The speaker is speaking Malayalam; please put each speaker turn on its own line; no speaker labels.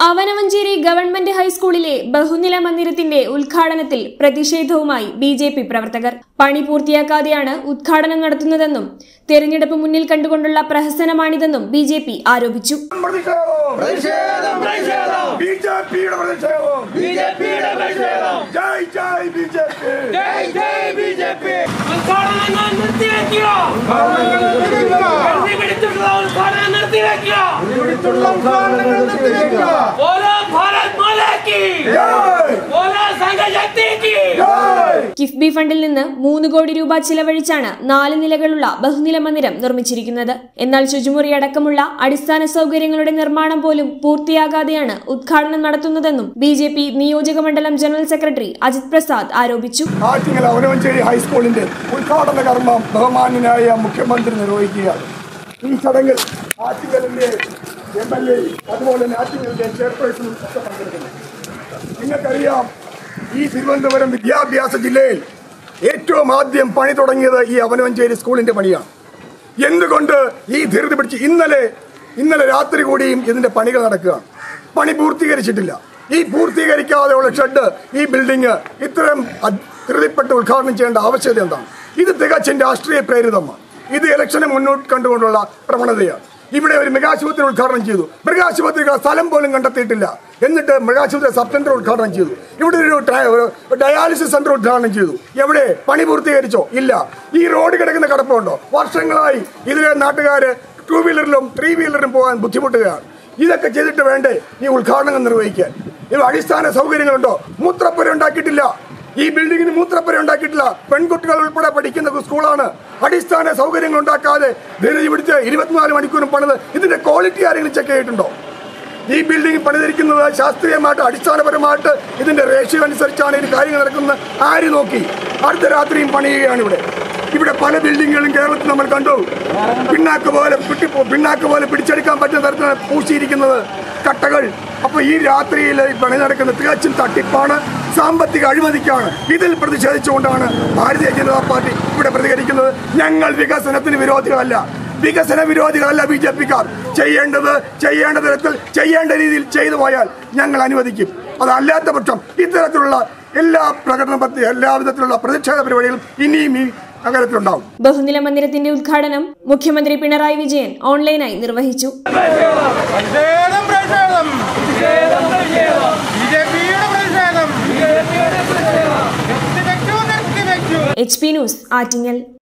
അവനവഞ്ചേരി ഗവൺമെന്റ് ഹൈസ്കൂളിലെ ബഹുനില മന്ദിരത്തിന്റെ ഉദ്ഘാടനത്തിൽ പ്രതിഷേധവുമായി ബി ജെ പി പ്രവർത്തകർ പണി പൂർത്തിയാക്കാതെയാണ് ഉദ്ഘാടനം നടത്തുന്നതെന്നും തെരഞ്ഞെടുപ്പ് മുന്നിൽ കണ്ടുകൊണ്ടുള്ള പ്രഹസനമാണിതെന്നും ബി ജെ പി ആരോപിച്ചു
പ്രതിഷേധം ബിജെപിയുടെ പ്രതിഷേധം ജയ് ജയ് ബിജെപി
ഉദ്ഘാടനങ്ങൾ നിർത്തിവെക്കുക പിടിച്ചിട്ടുള്ള ഉദ്ഘാടനം നിർത്തിവെക്കുക ബോലോ ഭാരത് മാതാക്ക് ബോലോ സംഘശക്തിക്ക്
കിഫ്ബി ഫണ്ടിൽ നിന്ന് മൂന്ന് കോടി രൂപ ചിലവഴിച്ചാണ് നാല് നിലകളുള്ള ബഹുനില മന്ദിരം നിർമ്മിച്ചിരിക്കുന്നത് എന്നാൽ ശുചിമുറി അടക്കമുള്ള അടിസ്ഥാന സൗകര്യങ്ങളുടെ നിർമ്മാണം പോലും പൂർത്തിയാകാതെയാണ് ഉദ്ഘാടനം നടത്തുന്നതെന്നും ബി ജെ പി നിയോജക മണ്ഡലം ജനറൽ സെക്രട്ടറി അജിത് പ്രസാദ് ആരോപിച്ചു
ആറ്റിങ്ങൽ അവനവഞ്ചേരി ഹൈസ്കൂളിന്റെ ഉദ്ഘാടന കർമ്മം ബഹുമാന്യനായ മുഖ്യമന്ത്രി നിർവഹിക്കുകയാണ് ഈ ചടങ്ങിൽ ആറ്റിങ്ങലിന്റെ എം എൽ എ അതുപോലെ തന്നെ ആറ്റിങ്ങലിന്റെ ചെയർപേഴ്സണും ഒക്കെ പങ്കെടുക്കുന്നു നിങ്ങൾക്കറിയാം ഈ തിരുവനന്തപുരം വിദ്യാഭ്യാസ ജില്ലയിൽ ഏറ്റവും ആദ്യം പണി തുടങ്ങിയത് ഈ അവനവഞ്ചേരി സ്കൂളിന്റെ പണിയാണ് എന്തുകൊണ്ട് ഈ ധൃതി പിടിച്ച് ഇന്നലെ ഇന്നലെ രാത്രി കൂടിയും ഇതിന്റെ പണികൾ നടക്കുകയാണ് പണി പൂർത്തീകരിച്ചിട്ടില്ല ഈ പൂർത്തീകരിക്കാതെയുള്ള ഷെഡ് ഈ ബിൽഡിംഗ് ഇത്രയും അ- ധൃതിപ്പെട്ട് ഉദ്ഘാടനം ചെയ്യേണ്ട ആവശ്യകത എന്താണ് ഇത് തികച്ചും രാഷ്ട്രീയ പ്രേരിതമാണ് ഇത് ഇലക്ഷനെ മുന്നോട്ട് കണ്ടുകൊണ്ടുള്ള പ്രവണതയാണ് ഇവിടെ ഒരു മൃഗാശുപത്രി ഉദ്ഘാടനം ചെയ്തു മൃഗാശുപത്രിക്ക് സ്ഥലം പോലും കണ്ടെത്തിയിട്ടില്ല എന്നിട്ട് മൃഗാശുപത്രി സബ് സെന്റർ ഉദ്ഘാടനം ചെയ്തു ഇവിടെ ഒരു ട്ര- ഒരു ഡയാലിസിസ് സെന്റർ ഉദ്ഘാടനം ചെയ്തു എവിടെ പണി പൂർത്തീകരിച്ചോ ഇല്ല ഈ റോഡ് കിടക്കുന്ന കിടപ്പുണ്ടോ വർഷങ്ങളായി ഇതിലെ നാട്ടുകാര് ടൂ വീലറിലും ത്രീ വീലറിലും പോകാൻ ബുദ്ധിമുട്ടുകയാണ് ഇതൊക്കെ ചെയ്തിട്ട് വേണ്ടേ ഈ ഉദ്ഘാടനം നിർവഹിക്കാൻ ഇത് അടിസ്ഥാന സൗകര്യങ്ങളുണ്ടോ മൂത്രപ്പുര ഉണ്ടാക്കിയിട്ടില്ല ഈ ബിൽഡിങ്ങിന് മൂത്രപ്പുര ഉണ്ടാക്കിയിട്ടില്ല പെൺകുട്ടികൾ ഉൾപ്പെടെ പഠിക്കുന്ന സ്കൂളാണ് അടിസ്ഥാന സൗകര്യങ്ങൾ ഉണ്ടാക്കാതെ ധൃതി പിടിച്ച് ഇരുപത്തിനാല് മണിക്കൂറും പണിത് ഇതിന്റെ ക്വാളിറ്റി ആരെങ്കിലും ചെക്ക് ചെയ്തിട്ടുണ്ടോ ഈ ബിൽഡിംഗ് പണിതിരിക്കുന്നത് ശാസ്ത്രീയമായിട്ട് അടിസ്ഥാനപരമായിട്ട് ഇതിന്റെ റേഷ്യോ അനുസരിച്ചാണ് ഈ കാര്യങ്ങൾ നടക്കുന്നത് ആര് നോക്കി അടുത്ത രാത്രിയും പണിയുകയാണ് ഇവിടെ ഇവിടെ പല ബിൽഡിങ്ങുകളും കേരളത്തിൽ നമ്മൾ കണ്ടു പിന്നാക്ക് പോലെ പിട്ടി പിന്നാക്ക് പോലെ പിടിച്ചെടുക്കാൻ പറ്റുന്ന തരത്തിലാണ് പൂശിയിരിക്കുന്നത് കട്ടകൾ അപ്പൊ ഈ രാത്രിയിൽ ഈ പണി നടക്കുന്ന തികച്ചും തട്ടിപ്പാണ് സാമ്പത്തിക അഴിമതിക്കാണ് ഇതിൽ പ്രതിഷേധിച്ചുകൊണ്ടാണ് ഭാരതീയ ജനതാ പാർട്ടി ഇവിടെ പ്രതികരിക്കുന്നത് ഞങ്ങൾ വികസനത്തിന് വിരോധികളല്ല വികസന വിരോധികളല്ല ബി ജെ പിക്കാർ ചെയ്യേണ്ടത് ചെയ്യേണ്ട തരത്തിൽ ചെയ്യേണ്ട രീതിയിൽ ചെയ്തു പോയാൽ ഞങ്ങൾ അനുവദിക്കും അതല്ലാത്ത പക്ഷം ഇത്തരത്തിലുള്ള എല്ലാ പ്രകടന പദ്ധതി എല്ലാ വിധത്തിലുള്ള പ്രതിഷേധ പരിപാടികളും ഇനിയും ഈ നഗരത്തിലുണ്ടാവും
ബഹുനില മന്ദിരത്തിന്റെ ഉദ്ഘാടനം മുഖ്യമന്ത്രി പിണറായി വിജയൻ ഓൺലൈനായി നിർവഹിച്ചു
പ്രതിഷേധം പ്രതിഷേധം ബിജെപിയുടെ പ്രതിഷേധം നിർത്തിവെക്കൂ നിർത്തിവെക്കൂ
എച്ച് പി ന്യൂസ് ആറ്റിങ്ങൽ